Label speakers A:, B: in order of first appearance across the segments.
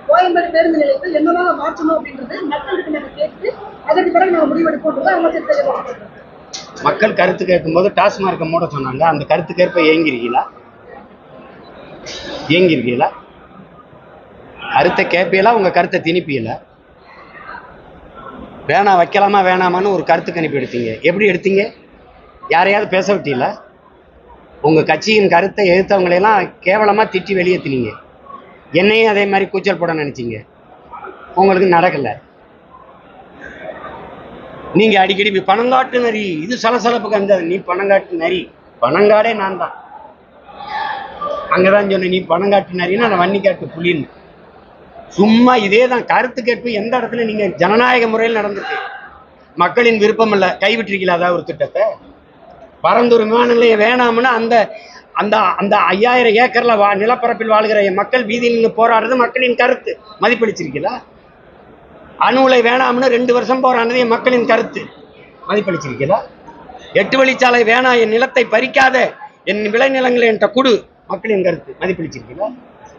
A: கோயம்பேடு பேருந்து நிலையத்தை என்னதான் மாற்றணும் அப்படின்றது மக்களுக்கு நாங்க கேட்டு அதற்கு பிறகு நாங்க முடிவெடுப்போம்ன்றது அமைச்சர் தெரிவித்தார்
B: மக்கள் கருத்து கேட்கும்போது டாஸ்மார்க்கை மூட சொன்னாங்க அந்த கருத்துக்கேற்ப ஏங்கிருக்கீங்களா ஏங்கிருக்கீங்களா கருத்தை கேட்பீங்களா உங்க கருத்தை திணிப்பீங்களா வேணாம் வைக்கலாமா வேணாமான்னு ஒரு கருத்து கணிப்பு எடுத்தீங்க எப்படி எடுத்தீங்க யாரையாவது பேச விட்டீங்களா உங்க கட்சியின் கருத்தை எதிர்த்தவங்களையெல்லாம் கேவலமா திட்டி வெளியேற்றினீங்க என்னையும் அதே மாதிரி கூச்சல் போட நினைச்சீங்க உங்களுக்கு நடக்கல நீங்க அடிக்கடி இப்படி பணங்காட்டு நரி இது சலசலப்பு கந்தது நீ பணங்காட்டு நரி பணங்காடே நான் தான் அங்கதான் சொன்னேன் நீ பணங்காட்டு நரின்னா நான் வன்னிக்காட்டு புலின்னு சும்மா இதே தான் கருத்து கேட்பு எந்த இடத்துல நீங்க ஜனநாயக முறையில் நடந்திருக்கு மக்களின் விருப்பம் இல்ல கைவிட்டிருக்கீங்களா அதாவது ஒரு திட்டத்தை பரந்தூர் விமான நிலையம் வேணாம்னு அந்த அந்த அந்த ஐயாயிரம் ஏக்கர்ல வா நிலப்பரப்பில் வாழ்கிற என் மக்கள் வீதியில் நின்று போராடுறது மக்களின் கருத்து மதிப்பளிச்சிருக்கீங்களா அணு உலை வேணாம்னு ரெண்டு வருஷம் போராடுறது என் மக்களின் கருத்து மதிப்பளிச்சிருக்கீங்களா எட்டு வழிச்சாலை வேணாம் என் நிலத்தை பறிக்காத என் விளைநிலங்களை என்கிட்ட குடு மக்களின் கருத்து மதிப்பளிச்சிருக்கீங்களா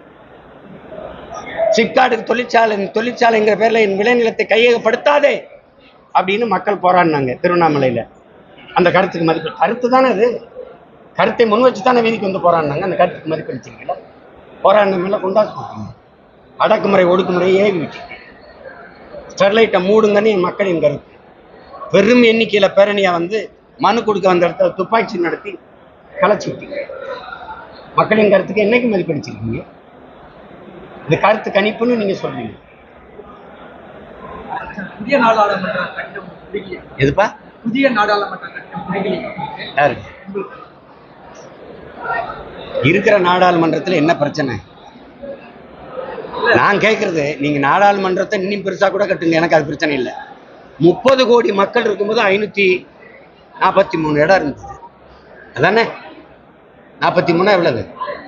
B: சிப்காடு தொழிற்சாலை தொழிற்சாலைங்கிற பேர்ல என் விளைநிலத்தை கையகப்படுத்தாதே அப்படின்னு மக்கள் போராடினாங்க திருவண்ணாமலையில அந்த கருத்துக்கு மதிப்பு கருத்து தானே அது கருத்தை முன் வச்சு தானே வீதிக்கு வந்து போராடினாங்க அந்த கருத்துக்கு மதிப்பளிச்சிருக்கீங்களா போராடின மேல குண்டாசு போட்டீங்க அடக்குமுறை ஒடுக்குமுறை ஏவி விட்டீங்க ஸ்டெர்லைட்டை மூடுங்கன்னு என் மக்களின் கருத்து பெரும் எண்ணிக்கையில பேரணியா வந்து மனு கொடுக்க வந்த இடத்துல துப்பாக்கி நடத்தி கலைச்சு விட்டீங்க மக்களின் கருத்துக்கு என்னைக்கு மதிப்பளிச்சிருக்கீங்க இது கருத்து கணிப்புன்னு நீங்க சொல்றீங்க
C: புதிய நாடாளுமன்ற கட்டம் முடியலையா
B: எதுப்பா
C: புதிய நாடாளுமன்ற கட்டம் முடியலையா
B: யாருக்கு இருக்கிற நாடாளுமன்றத்துல என்ன பிரச்சனை நான் கேட்கறது நீங்க நாடாளுமன்றத்தை இன்னும் பெருசா கூட கட்டுங்க எனக்கு அது பிரச்சனை இல்லை முப்பது கோடி மக்கள் இருக்கும்போது ஐநூத்தி நாற்பத்தி மூணு இடம் இருந்தது அதானே நாற்பத்தி மூணு எவ்வளவு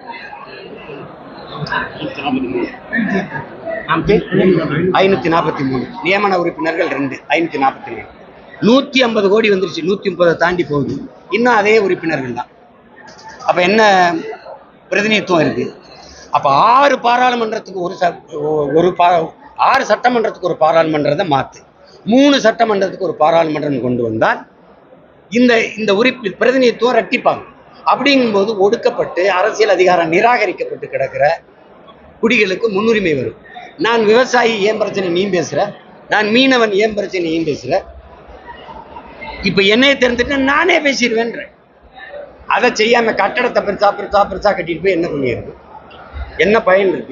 B: ஐநூத்தி நாற்பத்தி மூணு நியமன உறுப்பினர்கள் ரெண்டு ஐநூத்தி நாற்பத்தி மூணு நூத்தி ஐம்பது கோடி வந்துருச்சு நூத்தி முப்பதை தாண்டி போகுது இன்னும் அதே உறுப்பினர்கள் தான் அப்ப என்ன பிரதிநிதித்துவம் இருக்கு அப்ப ஆறு பாராளுமன்றத்துக்கு ஒரு ச- ஒ- ஒரு பா ஆறு சட்டமன்றத்துக்கு ஒரு பாராளுமன்றத்தை மாத்து மூணு சட்டமன்றத்துக்கு ஒரு பாராளுமன்றம் கொண்டு வந்தால் இந்த இந்த உறுப்பி பிரதிநிதித்துவம் ரெட்டிப்பாங்க அப்படிங்கும்போது ஒடுக்கப்பட்டு அரசியல் அதிகாரம் நிராகரிக்கப்பட்டு கிடக்கிற குடிகளுக்கு முன்னுரிமை வரும் நான் விவசாயி ஏன் பிரச்சனை நீ பேசுற நான் மீனவன் ஏன் பிரச்சனை நீ பேசுற இப்ப என்னைய தெரிஞ்சுட்டு நானே பேசிடுவேன்றேன் அதை செய்யாம கட்டடத்தை பெருசா பெருசா பெருசா கட்டிட்டு போய் என்ன பண்ணிடுது என்ன பயன் இருக்கு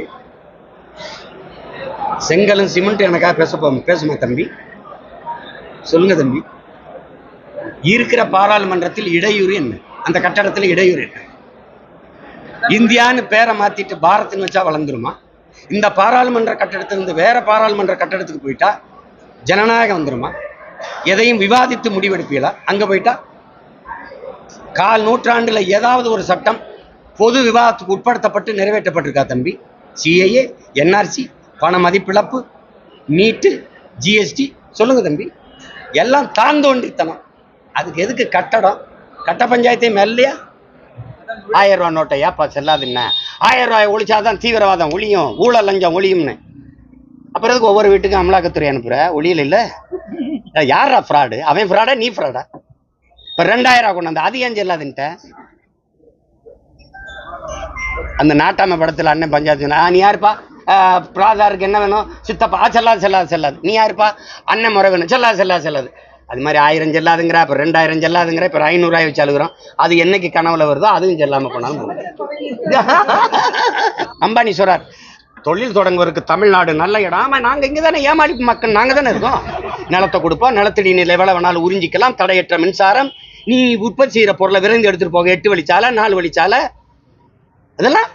B: செங்கலும் சிமெண்ட் எனக்கா பேச போ பேசுமா தம்பி சொல்லுங்க தம்பி இருக்கிற பாராளுமன்றத்தில் இடையூறு என்ன அந்த கட்டடத்தில் இடையூறு என்ன இந்தியான்னு பேரை மாத்திட்டு பாரத்னு வச்சா வளர்ந்துருமா இந்த பாராளுமன்ற கட்டடத்திலிருந்து வேற பாராளுமன்ற கட்டடத்துக்கு போயிட்டா ஜனநாயகம் வந்துருமா எதையும் விவாதித்து முடிவெடுப்பீங்களா அங்க போயிட்டா கால் நூற்றாண்டுல ஏதாவது ஒரு சட்டம் பொது விவாதத்துக்கு உட்படுத்தப்பட்டு நிறைவேற்றப்பட்டிருக்கா தம்பி சிஏஏ என்ஆர்சி பண மதிப்பிழப்பு நீட்டு ஜிஎஸ்டி சொல்லுங்க தம்பி எல்லாம் தாந்தோண்டித்தனம் அதுக்கு எதுக்கு கட்டடம் கட்ட பஞ்சாயத்தே மெல்லையா ஆயிரம் ரூபா நோட்டை ஏப்பா செல்லாதுன்னா ஆயிரம் ரூபாய் ஒழிச்சாதான் தீவிரவாதம் ஒழியும் ஊழல் லஞ்சம் ஒழியும்னு அப்புறம் எதுக்கு ஒவ்வொரு வீட்டுக்கும் அமலாக்கத்துறை அனுப்புற ஒளியல் இல்ல யாரா ஃப்ராடு அவன் ஃப்ராடா நீ ஃப்ராடா இப்ப ரெண்டாயிரம் கொண்டு வந்த அது ஏன் செல்லாதுன்ட்ட அந்த நாட்டாம படத்துல அண்ணன் பஞ்சாயத்து சொன்னா, "ஆ, நீ யாருப்பா ஆஹ், பிராதாருக்கு என்ன வேணும் சித்தப்பா ஆ, செல்லாது செல்லாது செல்லாது நீ யாருப்பா அண்ணன் முறை வேணும் செல்லாது செல்லாது செல்லாது அது மாதிரி ஆயிரம் செல்லாதுங்கிற இப்போ ரெண்டாயிரம் செல்லாதுங்கிற இப்போ ஐநூறுரூவாய் வச்சு அழுகுறோம் அது என்னைக்கு கனவுல வருதோ அதுவும் செல்லாம போனாலும் போகும். அம்பானி சொல்றார் தொழில் தொடங்குவதற்கு தமிழ்நாடு நல்ல இடம் ஆமா நாங்க இங்க தானே ஏமாளி மக்கள் நாங்க தானே இருக்கோம் நிலத்தை கொடுப்போம் நிலத்தடி நிலை எவ்வளவு வேணாலும் உறிஞ்சிக்கலாம் தடையற்ற மின்சாரம் நீ உற்பத்தி செய்யற பொருளை விரைந்து எடுத்துட்டு போக எட்டு வழிச்சாலை நாலு வழிச்சாலை அதெல்லாம்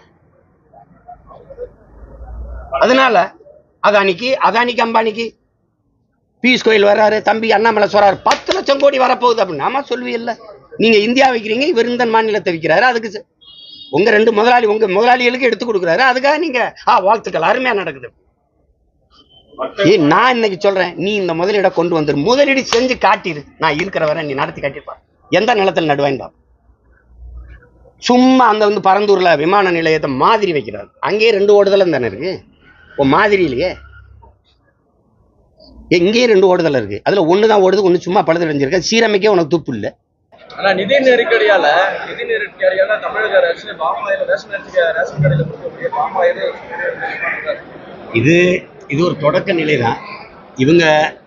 B: அதனால அதானிக்கு அதானிக்கு அம்பானிக்கு பீஸ் கோயில் வர்றாரு தம்பி அண்ணாமலை சொல்றாரு பத்து லட்சம் கோடி வரப்போகுது அப்படின்னு ஆமா சொல்லுவீல்ல நீங்க இந்தியா வைக்கிறீங்க இவர் இந்த மாநிலத்தை விற்கிறாரு அதுக்கு ச- உங்க ரெண்டு முதலாளி உங்க முதலாளிகளுக்கு எடுத்து கொடுக்குறாரு அதுக்காக நீங்க ஆ வாழ்த்துக்கள் அருமையா நடக்குது ஏய் நான் இன்னைக்கு சொல்றேன் நீ இந்த முதலீடை கொண்டு வந்துரு முதலீடு செஞ்சு காட்டிரு நான் இருக்கிற வரை நீ நடத்தி காட்டிருப்பா எந்த நிலத்தில் நடுவாய்ந்தா சும்மா அந்த வந்து பரந்தூர்ல விமான நிலையத்தை மாதிரி வைக்கிறார் அங்கேயே ரெண்டு ஓடுதலும் தானே இருக்கு உன் மாதிரி இல்லையே எங்கேயும் ரெண்டு ஓடுதல் இருக்கு அதுல ஒன்று தான் ஓடுது ஒன்று சும்மா பழுது அடைஞ்சிருக்கு சீரமைக்க உனக்கு துப்பு இல்லை
C: ஆனா நிதி நெருக்கடியால நிதி நெருக்கடியால தமிழக அரசு பாமாயில் ரேஷன் அரிசி ரேஷன் கடையில் கொடுக்கக்கூடிய பாமாயில்
B: இது இது ஒரு தொடக்க நிலை தான் இவங்க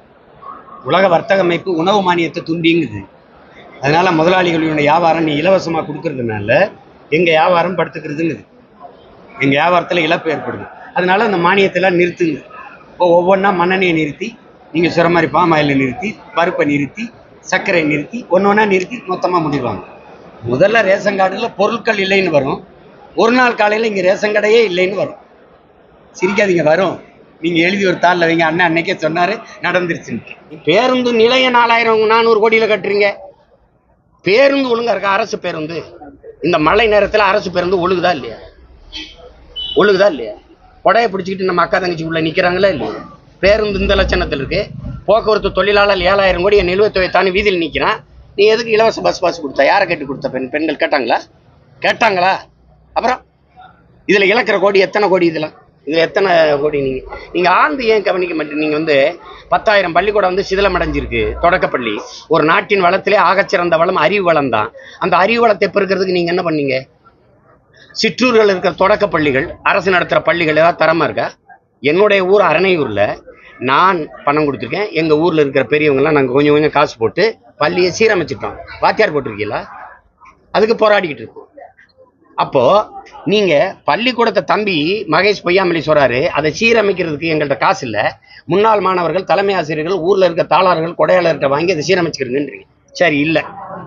B: உலக வர்த்தக அமைப்பு உணவு மானியத்தை துண்டிங்குது அதனால முதலாளிகளுடைய வியாபாரம் நீ இலவசமாக கொடுக்கறதுனால எங்க வியாபாரம் படுத்துக்கிறதுங்குது எங்க வியாபாரத்தில் இழப்பு ஏற்படுது அதனால அந்த மானியத்தெல்லாம் நிறுத்துங்க இப்போ ஒவ்வொன்றா மண்ணெண்ணெயை நிறுத்தி நீங்கள் சொல்கிற மாதிரி பாம் ஆயிலை நிறுத்தி பருப்பை நிறுத்தி சர்க்கரை நிறுத்தி ஒன்று ஒன்றா நிறுத்தி மொத்தமாக முடிவாங்க முதல்ல ரேஷன் கார்டில் பொருட்கள் இல்லைன்னு வரும் ஒரு நாள் காலையில் இங்கே ரேஷன் கடையே இல்லைன்னு வரும் சிரிக்காதீங்க வரும் நீங்க எழுதி ஒரு தாளில் வைங்க அண்ணன் அன்னைக்கே சொன்னாரு நடந்துருச்சுன்னு பேருந்து நிலைய நாலாயிரம் நானூறு கோடியில கட்டுறீங்க பேருந்து ஒழுங்கா இருக்கா அரசு பேருந்து இந்த மழை நேரத்துல அரசு பேருந்து ஒழுகுதா இல்லையா ஒழுகுதா இல்லையா கொடையை பிடிச்சிக்கிட்டு நம்ம அக்கா தங்கச்சி உள்ள நிக்கிறாங்களா இல்லையா பேருந்து இந்த லட்சணத்தில் இருக்கு போக்குவரத்து தொழிலாளர் ஏழாயிரம் கோடி நிலுவைத் தொகை தானே வீதியில் நிற்கிறான் நீ எதுக்கு இலவச பஸ் பாஸ் கொடுத்தா யாரை கேட்டு கொடுத்த பெண் பெண்கள் கேட்டாங்களா கேட்டாங்களா அப்புறம் இதுல இழக்கிற கோடி எத்தனை கோடி இதுல இதுல எத்தனை கோடி நீங்க நீங்க ஆழ்ந்து ஏன் கவனிக்க மாட்டீங்க நீங்க வந்து பத்தாயிரம் பள்ளிக்கூடம் வந்து சிதிலம் அடைஞ்சிருக்கு தொடக்கப்பள்ளி ஒரு நாட்டின் வளத்திலே ஆகச்சிறந்த வளம் அறிவு வளம் தான் அந்த அறிவு வளத்தை பெருக்கிறதுக்கு நீங்க என்ன பண்ணீங்க சிற்றூர்கள் இருக்கிற தொடக்க பள்ளிகள் அரசு நடத்துகிற பள்ளிகள் ஏதாவது தரமா இருக்கா என்னுடைய ஊர் அரணையூர்ல நான் பணம் கொடுத்துருக்கேன் எங்க ஊர்ல இருக்கிற பெரியவங்கலாம் நாங்க கொஞ்சம் கொஞ்சம் காசு போட்டு பள்ளியை சீரமைச்சிட்டோம் வாத்தியார் போட்டிருக்கீங்களா அதுக்கு போராடிக்கிட்டு இருக்கோம் அப்போ நீங்க பள்ளிக்கூடத்தை தம்பி மகேஷ் பொய்யாமலி சொல்றாரு அதை சீரமைக்கிறதுக்கு எங்கள்கிட்ட காசு இல்ல முன்னாள் மாணவர்கள் தலைமை ஆசிரியர்கள் ஊர்ல இருக்க தாளாளர்கள் கொடையாளர்கிட்ட வாங்கி அதை சீரமைச்சுக்கிறீங்கன்றீங்க சரி இல்ல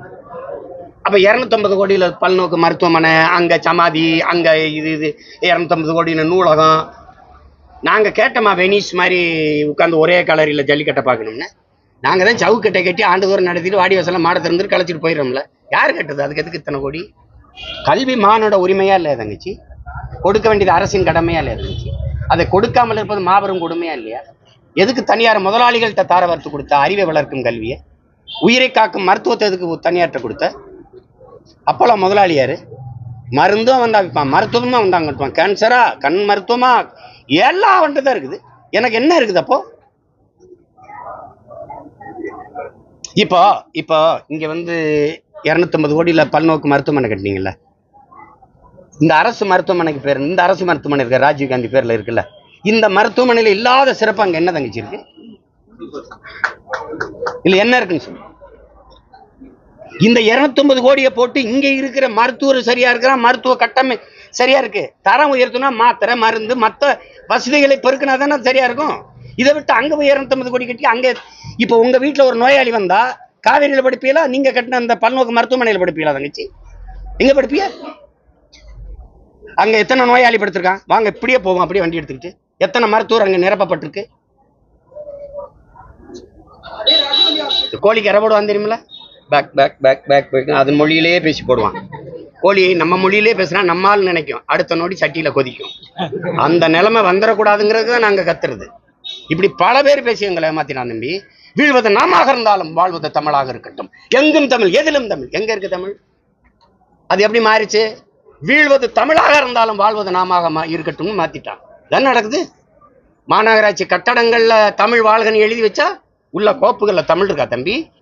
B: அப்ப 250 கோடியில பல்நோக்கு மருத்துவமனை அங்க சமாதி அங்க இது இது 250 கோடியில நூலகம் நாங்க கேட்டோமா வெனிஸ் மாதிரி உட்காந்து ஒரே கலரில் ஜல்லிக்கட்டை பார்க்கணும்னு நாங்க தான் சவுக்கட்டை கட்டி ஆண்டுதோறும் நடத்திட்டு வாடி வசலம் மாட திறந்துட்டு கழிச்சிட்டு போயிடுறோம்ல யார் கட்டுது அதுக்கு எதுக்கு இத்தனை கோடி கல்வி மானோட உரிமையா இல்லையா தங்கச்சி கொடுக்க வேண்டியது அரசின் கடமையா இல்லையா தங்கச்சி அதை கொடுக்காமல் இருப்பது மாபெரும் கொடுமையா இல்லையா எதுக்கு தனியார் முதலாளிகள்கிட்ட தார வறுத்து கொடுத்த அறிவை வளர்க்கும் கல்வியை உயிரை காக்கும் மருத்துவத்தை எதுக்கு தனியார்ட்ட கொடுத்த அப்போல்லாம் முதலாளி யாரு மருந்தும் வந்தா விற்பான் மருத்துவமும் வந்தாங்க விற்பான் கேன்சரா கண் மருத்துவமா எல்லாம் அவன்கிட்ட தான் இருக்குது எனக்கு என்ன இருக்குது அப்போ இப்போ இப்போ இங்க வந்து இரநூத்தம்பது கோடியில பல்நோக்கு மருத்துவமனை கட்டினீங்கல்ல இந்த அரசு மருத்துவமனைக்கு பேர் இந்த அரசு மருத்துவமனை இருக்கு ராஜீவ் காந்தி பேர்ல இருக்குல்ல இந்த மருத்துவமனையில இல்லாத சிறப்பு அங்க என்ன தங்கச்சி இருக்கு இல்ல என்ன இருக்குன்னு சொல்லு இந்த 250 கோடியை போட்டு இங்க இருக்கிற மருத்துவர் சரியா இருக்கிறான் மருத்துவ கட்டமை சரியா இருக்கு தரம் உயர்த்தினா மாத்திரை மருந்து மத்த வசதிகளை பெருக்கினா தானே சரியா இருக்கும் இதை விட்டு அங்க போய் 250 கோடி கட்டி அங்க இப்போ உங்க வீட்டுல ஒரு நோயாளி வந்தா காவேரியில படிப்பீங்களா நீங்க கட்டின அந்த பல்நோக்கு மருத்துவமனையில படிப்பீங்களா தங்கச்சி எங்க படிப்பிய அங்க எத்தனை நோயாளி படுத்திருக்கான் வாங்க இப்படியே போவோம் அப்படியே வண்டி எடுத்துக்கிட்டு எத்தனை மருத்துவர் அங்க நிரப்பப்பட்டிருக்கு இந்த கோழிக்கு இறை போடுவான் தெரியுமில்ல பேக் பேக் பேக் பேக் பேக் அதன் மொழியிலேயே பேசி போடுவான் கோழி நம்ம மொழியிலே பேசுனா நம்மால் நினைக்கும் அடுத்த நொடி சட்டியில கொதிக்கும் அந்த நிலைமை வந்துடக்கூடாதுங்கிறது தான் நாங்க கத்துறது இப்படி பல பேர் பேசி எங்களை ஏமாத்தினான் தம்பி வீழ்வது நாமாக இருந்தாலும் வாழ்வது தமிழாக இருக்கட்டும் எங்கும் தமிழ் எதிலும் தமிழ் எங்க இருக்கு தமிழ் அது எப்படி மாறிச்சு வீழ்வது தமிழாக இருந்தாலும் வாழ்வது நாமாக மா- இருக்கட்டும்னு மாத்திட்டான் என்ன நடக்குது மாநகராட்சி கட்டடங்கள்ல தமிழ் வாழ்கன்னு எழுதி வச்சா உள்ள கோப்புகள்ல தமிழ் இருக்கா தம்பி